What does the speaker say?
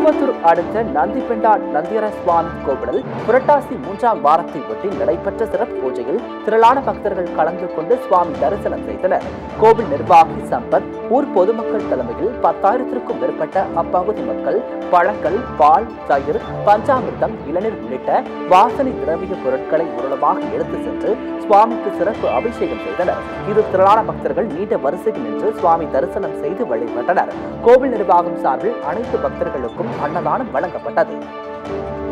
திருப்பத்தூர் அடுத்த நந்திபெண்டா நந்தியர சுவாமி கோவிலில் புரட்டாசி மூன்றாம் வாரத்தை ஒட்டி நடைபெற்ற சிறப்பு பூஜையில் திரளான பக்தர்கள் கலந்து கொண்டு சுவாமி தரிசனம் செய்தனர் கோவில் நிர்வாகி சம்பத் ஊர் பொதுமக்கள் தலைமையில் பத்தாயிரத்திற்கும் மேற்பட்ட அப்பகுதி மக்கள் பழங்கள் பால் தயிர் பஞ்சாமிர்தம் இளநீர் உள்ளிட்ட வாசனை திரவிய பொருட்களை ஊர்வலமாக எடுத்து சென்று சுவாமிக்கு சிறப்பு அபிஷேகம் செய்தனர் இது திரளான பக்தர்கள் நீண்ட வரிசையில் நின்று சுவாமி தரிசனம் செய்து வழிபட்டனர் கோவில் நிர்வாகம் சார்பில் அனைத்து பக்தர்களுக்கும் அன்னதானம் வழங்கப்பட்டது